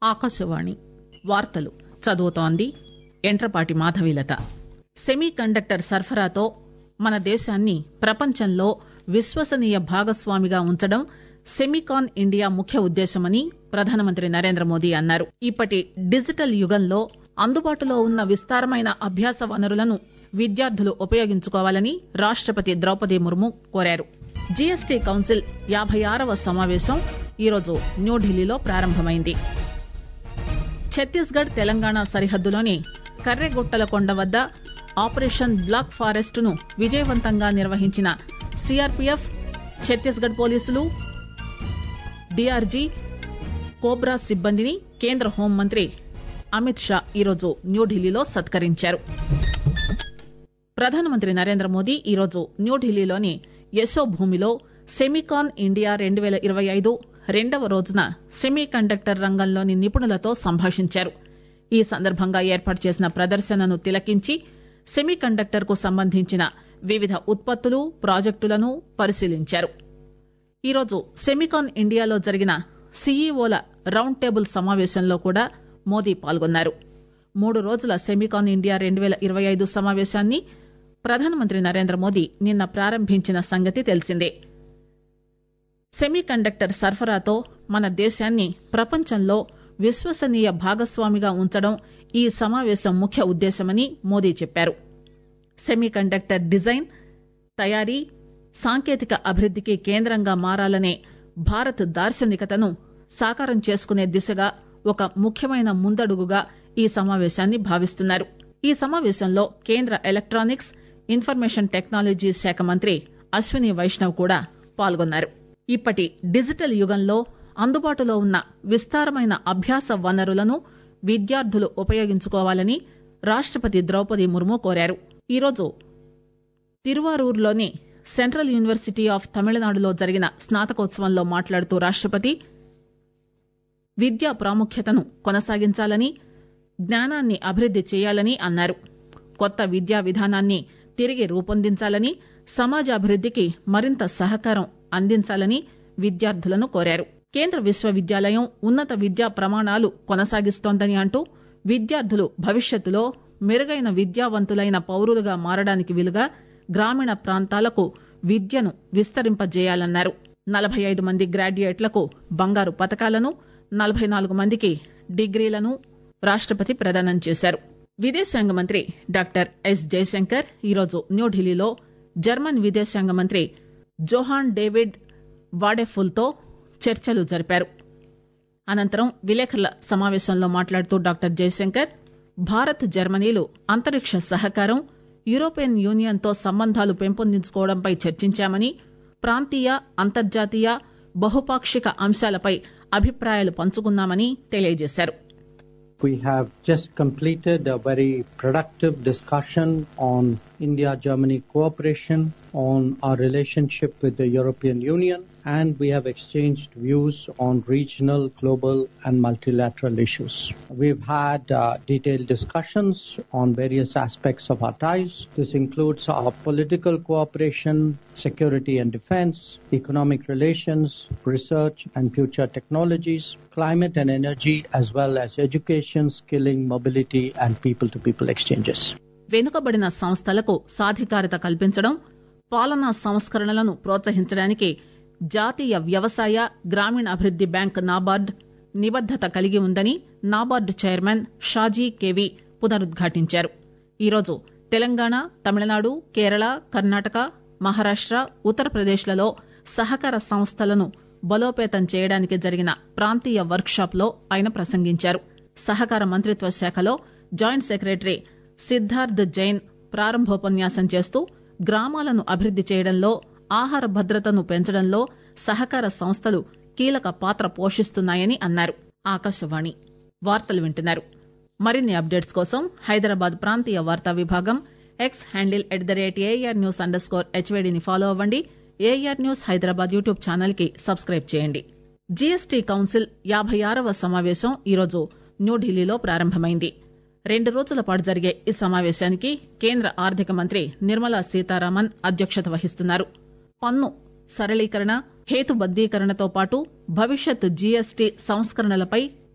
ఆకాశవాణి వార్తలు చదువుతోంది ఎంట్రపాటి మాధవీలత సెమీ కండక్టర్ సరఫరాతో మన దేశాన్ని ప్రపంచంలో విశ్వసనీయ భాగస్వామిగా ఉంచడం సెమికాన్ ఇండియా ముఖ్య ఉద్దేశమని ప్రధానమంత్రి నరేంద్రమోదీ అన్నారు ఇప్పటి డిజిటల్ యుగంలో అందుబాటులో ఉన్న విస్తారమైన అభ్యాస వనరులను విద్యార్థులు ఉపయోగించుకోవాలని రాష్టపతి ద్రౌపది ముర్ము కోరారు జీఎస్టీ కౌన్సిల్ యాబై ఆరవ సమావేశం ఈరోజు న్యూఢిల్లీలో ప్రారంభమైంది ఛత్తీస్ గఢ్ తెలంగాణ సరిహద్దులోని కర్రెగుట్టలకొండ వద్ద ఆపరేషన్ బ్లాక్ ఫారెస్ట్ ను విజయవంతంగా నిర్వహించిన సీఆర్పీఎఫ్ ఛత్తీస్ గఢ్ పోలీసులు డీఆర్జీ కోబ్రా సిబ్బందిని కేంద్ర హోంమంత్రి అమిత్ షా ఈరోజు న్యూఢిల్లీలో సత్కరించారు ప్రధానమంత్రి నరేంద్ర మోదీ ఈరోజు న్యూఢిల్లీలోని యశోభూమిలో సెమికాన్ ఇండియా రెండు పేల ఇరవై ఐదు రెండవ రోజున సెమీ కండక్టర్ రంగంలోని నిపుణులతో సంభాషించారు ఈ సందర్భంగా ఏర్పాటు చేసిన ప్రదర్శనను తిలకించి సెమీ కండక్టర్ కు సంబంధించిన వివిధ ఉత్పత్తులు ప్రాజెక్టులను పరిశీలించారు ఈరోజు సెమికాన్ ఇండియాలో జరిగిన సీఈఓల రౌండ్ టేబుల్ సమావేశంలో కూడా మోదీ పాల్గొన్నారు మూడు రోజుల సెమికాన్ ఇండియా రెండు పేల ఇరవై ఐదు సమావేశాన్ని ప్రధానమంత్రి నరేంద్ర మోదీ నిన్న ప్రారంభించిన సంగతి తెలిసిందే సెమీ కండక్టర్ సరఫరాతో మన దేశాన్ని ప్రపంచంలో విశ్వసనీయ భాగస్వామిగా ఉంచడం ఈ సమావేశం ముఖ్య ఉద్దేశమని మోదీ చెప్పారు సెమీ కండక్టర్ డిజైన్ తయారీ సాంకేతిక అభివృద్దికి కేంద్రంగా మారాలనే భారత్ దార్శనికతను సాకారం చేసుకునే దిశగా ఒక ముఖ్యమైన ముందడుగుగా ఈ సమావేశాన్ని భావిస్తున్నారు ఈ సమావేశంలో కేంద్ర ఎలక్టానిక్స్ ఇన్ఫర్మేషన్ టెక్నాలజీ శాఖ మంత్రి అశ్విని వైష్ణవ్ కూడా పాల్గొన్నారు ఇప్పటి డిజిటల్ యుగంలో అందుబాటులో ఉన్న విస్తారమైన అభ్యాస వనరులను విద్యార్థులు ఉపయోగించుకోవాలని రాష్టపతి ద్రౌపది ముర్ము కోరారు ఈరోజు తిరువారూరులోని సెంట్రల్ యూనివర్సిటీ ఆఫ్ తమిళనాడులో జరిగిన స్నాతకోత్సవంలో మాట్లాడుతూ రాష్టపతి విద్యా ప్రాముఖ్యతను కొనసాగించాలని జ్ఞానాన్ని అభివృద్ది చేయాలని అన్నారు కొత్త విద్యా విధానాన్ని తిరిగి రూపొందించాలని సమాజాభివృద్దికి మరింత సహకారం అందించాలని విద్యార్థులను కోరారు కేంద్ర విశ్వవిద్యాలయం ఉన్నత విద్యా ప్రమాణాలు కొనసాగిస్తోందని అంటూ విద్యార్థులు భవిష్యత్తులో మెరుగైన విద్యావంతులైన పౌరులుగా మారడానికి వీలుగా గ్రామీణ ప్రాంతాలకు విద్యను విస్తరింపజేయాలన్నారు నలభై ఐదు మంది గ్రాడ్యుయేట్లకు బంగారు పతకాలను నలభై నాలుగు మందికి డిగ్రీలను రాష్టపతి ప్రదానం చేశారు విదేశాంగ మంత్రి డాక్టర్ ఎస్ జయశంకర్ ఈరోజు న్యూఢిల్లీలో జర్మన్ విదేశాంగ మంత్రి జోహాన్ డేవిడ్ వాడెఫుల్ తో చర్చలు జరిపారు అనంతరం విలేకరుల సమావేశంలో మాట్లాడుతూ డాక్టర్ జయశంకర్ భారత్ జర్మనీలు అంతరిక్ష సహకారం యూరోపియన్ యూనియన్ తో సంబంధాలు పెంపొందించుకోవడంపై చర్చించామని ప్రాంతీయ అంతర్జాతీయ బహుపాక్షిక అంశాలపై అభిప్రాయాలు పంచుకున్నామని తెలియజేశారు We have just completed a very productive discussion on India Germany cooperation, on our relationship with the European Union, and we have exchanged views on regional, global, and multilateral issues. We've had uh, detailed discussions on various aspects of our ties. This includes our political cooperation, security and defense, economic relations, research and future technologies, climate and energy, as well as education, skilling, mobility, and people to people exchanges. వెనుకబడిన సంస్థలకు సాధికారత కల్పించడం పాలనా సంస్కరణలను ప్రోత్సహించడానికి జాతీయ వ్యవసాయ గ్రామీణాభివృద్ది బ్యాంక్ నాబార్డ్ నిబద్దత కలిగి ఉందని నాబార్డ్ చైర్మన్ షాజీ కేవీ పునరుద్ఘాటించారు ఈరోజు తెలంగాణ తమిళనాడు కేరళ కర్ణాటక మహారాష్ట ఉత్తరప్రదేశ్లలో సహకార సంస్థలను బలోపేతం చేయడానికి జరిగిన ప్రాంతీయ వర్క్ షాప్ లో ఆయన ప్రసంగించారు సహకార మంత్రిత్వ శాఖలో జాయింట్ సెక్రటరీ సిద్దార్థ్ జైన్ ప్రారంభోపన్యాసం చేస్తూ గ్రామాలను అభివృద్ది చేయడంలో ఆహార భద్రతను పెంచడంలో సహకార సంస్థలు కీలక పాత్ర పోషిస్తున్నాయని అన్నారు ఆకాశవాణి వార్తలు వింటున్నారు మరిన్ని అప్డేట్స్ కోసం హైదరాబాద్ ప్రాంతీయ వార్తా విభాగం X handle at the rate AR news underscore స్కోర్ హెచ్వేడిని ఫాలో అవ్వండి AR news Hyderabad YouTube channel కి సబ్స్క్రైబ్ చేయండి జీఎస్టీ కౌన్సిల్ యాభై ఆరవ సమావేశం ఈరోజు న్యూఢిల్లీలో ప్రారంభమైంది రెండు రోజుల పాటు జరిగే ఈ సమావేశానికి కేంద్ర ఆర్థిక మంత్రి నిర్మలా సీతారామన్ అధ్యక్షత వహిస్తున్నారు పన్ను సరళీకరణ హేతుబద్దీకరణతో పాటు భవిష్యత్ జీఎస్టీ సంస్కరణలపై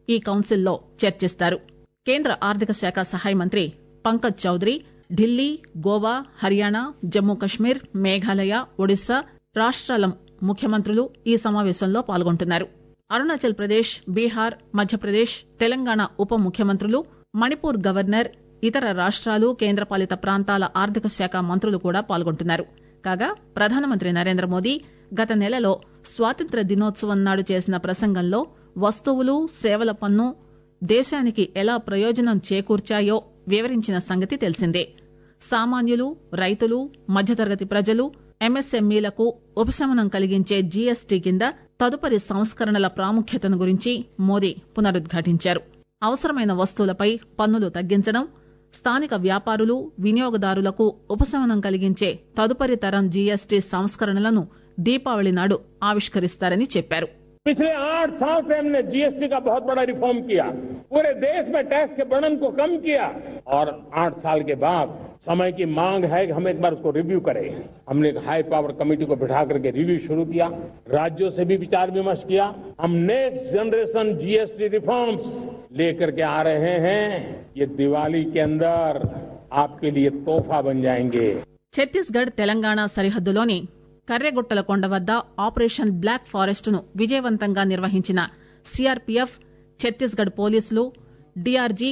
ఈ కౌన్సిల్లో చర్చిస్తారు కేంద్ర ఆర్థిక శాఖ సహాయ మంత్రి పంకజ్ చౌదరి ఢిల్లీ గోవా హర్యానా జమ్మూ కశ్మీర్ మేఘాలయ ఒడిశా రాష్టాల ముఖ్యమంత్రులు ఈ సమావేశంలో పాల్గొంటున్నారు అరుణాచల్ ప్రదేశ్ బీహార్ మధ్యప్రదేశ్ తెలంగాణ ఉప ముఖ్యమంత్రులు మణిపూర్ గవర్నర్ ఇతర రాష్టాలు కేంద్రపాలిత ప్రాంతాల ఆర్థిక శాఖ మంత్రులు కూడా పాల్గొంటున్నారు కాగా ప్రధానమంత్రి నరేంద్ర మోదీ గత నెలలో స్వాతంత్ర దినోత్సవం నాడు చేసిన ప్రసంగంలో వస్తువులు సేవల పన్ను దేశానికి ఎలా ప్రయోజనం చేకూర్చాయో వివరించిన సంగతి తెలిసిందే సామాన్యులు రైతులు మధ్యతరగతి ప్రజలు ఎంఎస్ఎంఈలకు ఉపశమనం కలిగించే జీఎస్టీ కింద తదుపరి సంస్కరణల ప్రాముఖ్యతను గురించి మోదీ పునరుద్ఘాటించారు అవసరమైన వస్తువులపై పన్నులు తగ్గించడం స్థానిక వ్యాపారులు వినియోగదారులకు ఉపశమనం కలిగించే తదుపరి తరం జీఎస్టీ సంస్కరణలను దీపావళి నాడు ఆవిష్కరిస్తారని చెప్పారు पिछले आठ साल से हमने जीएसटी का बहुत बड़ा रिफॉर्म किया पूरे देश में टैक्स के बर्डन को कम किया और आठ साल के बाद समय की मांग है कि हम एक बार उसको रिव्यू करें हमने एक हाई पावर कमेटी को बिठा करके रिव्यू शुरू किया राज्यों से भी विचार विमर्श किया हम नेक्स्ट जनरेशन जीएसटी रिफॉर्म्स लेकर के आ रहे हैं ये दिवाली के अंदर आपके लिए तोहफा बन जाएंगे ఛత్తీస్గఢ్ తెలంగాణ సరిహద్దులోని కర్రెగుట్టల కొండ వద్ద ఆపరేషన్ బ్లాక్ ఫారెస్ట్ ను విజయవంతంగా నిర్వహించిన సీఆర్పీఎఫ్ ఛత్తీస్గఢ్ పోలీసులు డీఆర్జీ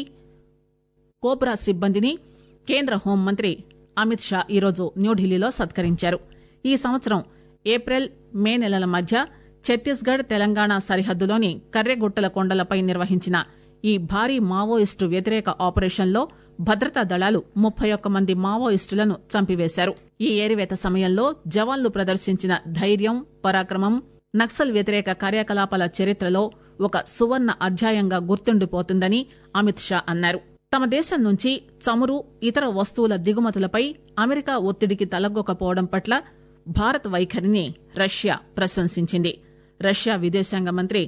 కోబ్రా సిబ్బందిని కేంద్ర హోంమంత్రి అమిత్ షా ఈరోజు న్యూఢిల్లీలో సత్కరించారు ఈ సంవత్సరం ఏప్రిల్ మే నెలల మధ్య ఛత్తీస్గఢ్ తెలంగాణ సరిహద్దులోని కర్రెగుట్టల కొండలపై నిర్వహించిన ఈ భారీ మావోయిస్టు వ్యతిరేక ఆపరేషన్లో భద్రతా దళాలు ముప్పై ఒక్క మంది మావోయిస్టులను చంపివేశారు ఈ ఏరివేత సమయంలో జవాన్లు ప్రదర్శించిన ధైర్యం పరాక్రమం నక్సల్ వ్యతిరేక కార్యకలాపాల చరిత్రలో ఒక సువర్ణ అధ్యాయంగా గుర్తుండిపోతుందని అమిత్ షా అన్నారు తమ దేశం నుంచి చమురు ఇతర వస్తువుల దిగుమతులపై అమెరికా ఒత్తిడికి తలగ్గొకపోవడం పట్ల భారత్ వైఖరిని రష్యా ప్రశంసించింది రష్యా విదేశాంగ మంత్రి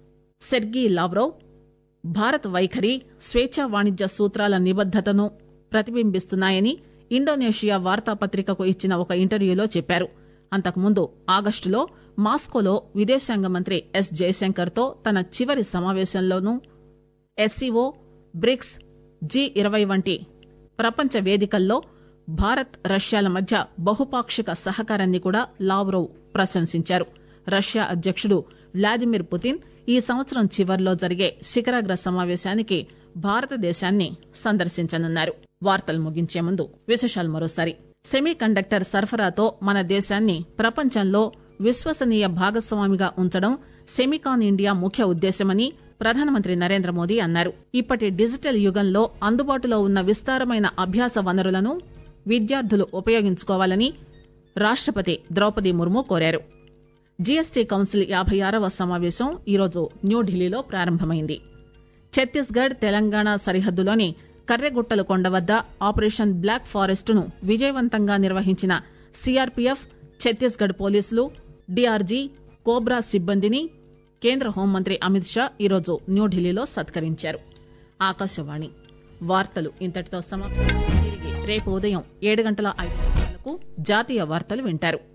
సెర్గీ లావ్రోవ్ భారత్ వైఖరి స్వేచ్ఛా వాణిజ్య సూత్రాల నిబద్దతను ప్రతిబింబిస్తున్నాయని ఇండోనేషియా వార్తాపత్రికకు ఇచ్చిన ఒక ఇంటర్వ్యూలో చెప్పారు అంతకుముందు ఆగస్టులో మాస్కోలో విదేశాంగ మంత్రి ఎస్ జయశంకర్ తో తన చివరి సమావేశంలోనూ ఎస్సీఓ బ్రిక్స్ జీ ఇరవై వంటి ప్రపంచ వేదికల్లో భారత్ రష్యాల మధ్య బహుపాక్షిక సహకారాన్ని కూడా లావ్రోవ్ ప్రశంసించారు రష్యా అధ్యకుడు వ్లాదిమిర్ పుతిన్ ఈ సంవత్సరం చివర్లో జరిగే శిఖరాగ్ర సమావేశానికి భారతదేశాన్ని సందర్శించనున్నారు వార్తలు ముగించే ముందు విశేషాలు మరోసారి సెమీ కండక్టర్ సరఫరాతో మన దేశాన్ని ప్రపంచంలో విశ్వసనీయ భాగస్వామిగా ఉంచడం సెమికాన్ ఇండియా ముఖ్య ఉద్దేశమని ప్రధానమంత్రి నరేంద్ర మోదీ అన్నారు ఇప్పటి డిజిటల్ యుగంలో అందుబాటులో ఉన్న విస్తారమైన అభ్యాస వనరులను విద్యార్థులు ఉపయోగించుకోవాలని రాష్టపతి ద్రౌపది ముర్ము కోరారు జీఎస్టీ కౌన్సిల్ యాభై ఆరవ సమావేశం ఈరోజు న్యూఢిల్లీలో ప్రారంభమైంది ఛత్తీస్గఢ్ తెలంగాణ సరిహద్దులోని కర్రెగుట్టల కొండ వద్ద ఆపరేషన్ బ్లాక్ ఫారెస్ట్ ను విజయవంతంగా నిర్వహించిన సీఆర్పీఎఫ్ ఛత్తీస్గఢ్ పోలీసులు డీఆర్జీ కోబ్రా సిబ్బందిని కేంద్ర హోంమంత్రి అమిత్ షా ఈరోజు న్యూఢిల్లీలో సత్కరించారు ఆకాశవాణి వార్తలు ఇంతటితో సమాప్తం తిరిగి రేపు ఉదయం ఏడు గంటల ఐదు నిమిషాలకు జాతీయ వార్తలు వింటారు